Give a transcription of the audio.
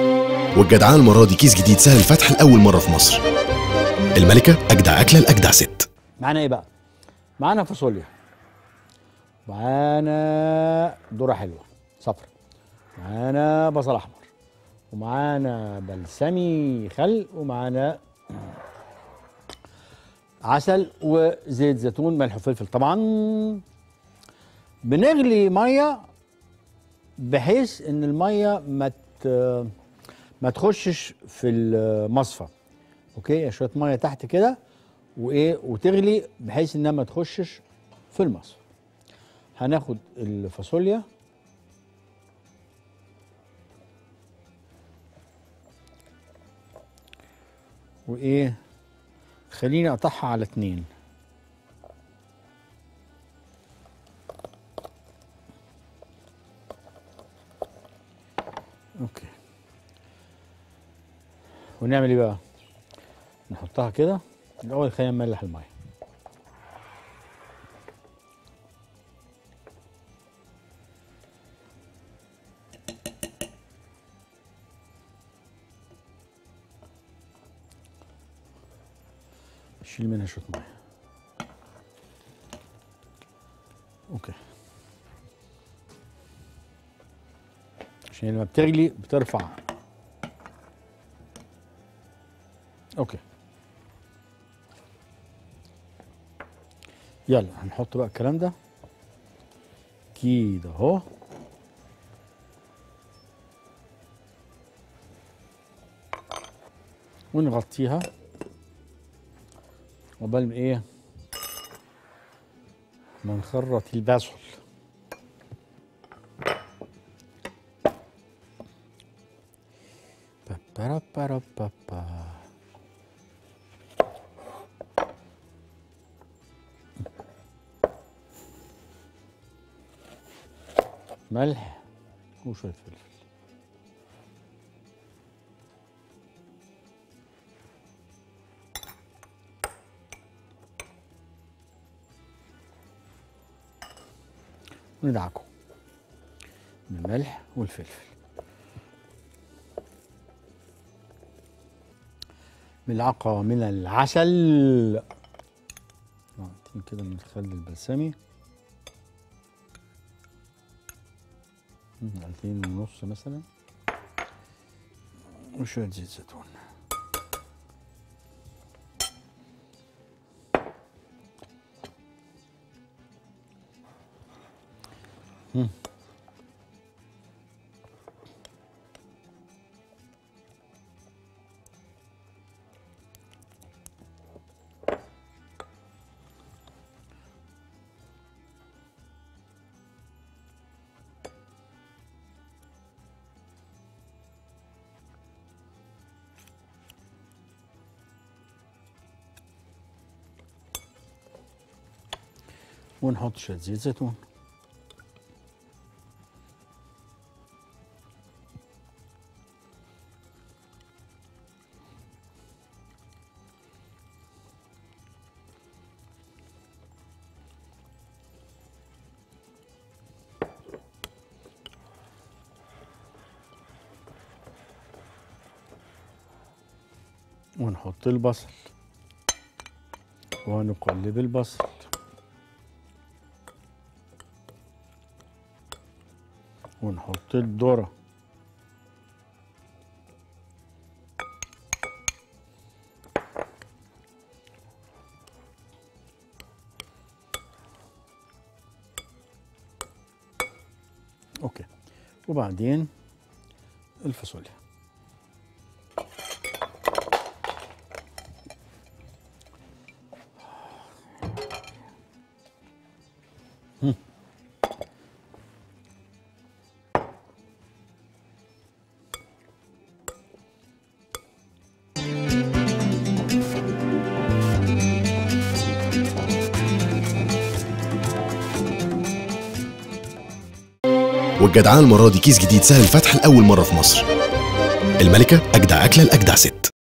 والجدعان المرة دي كيس جديد سهل الفتح لأول مرة في مصر الملكة أجدع أكلة لأجدع ست معانا ايه بقى معانا فاصوليا معانا ذره حلوه صفرا معانا بصل احمر ومعانا بلسمي خل ومعانا عسل وزيت زيتون ملح وفلفل طبعا بنغلي ميه بحيث ان الميه ما ت- ما تخشش في المصفى اوكي شويه ميه تحت كده وايه وتغلي بحيث انها ما تخشش في المصفى هناخد الفاصوليا وايه خليني اقطعها على اتنين اوكي ونعمل ايه بقى نحطها كده الاول خلينا نملح الميه شيل منها شويه ميه اوكي عشان لما بتغلي بترفع اوكي يلا هنحط بقى الكلام ده كده اهو ونغطيها قبل ما ايه ما نخرط البصل بابارابارابابا. ملح وشوية فلفل وندعكه بالملح والفلفل ملعقة من العسل معلقتين كده من الخل البلسمي معلقتين ونص مثلا وشوية زيت زيتون مم. ونحط شوية زيت زيتون ونحط البصل ونقلب البصل ونحط الذرة اوكي وبعدين الفاصوليا والجدعان المرة دي كيس جديد سهل الفتح لأول مرة في مصر الملكة أجدع أكلة لأجدع ست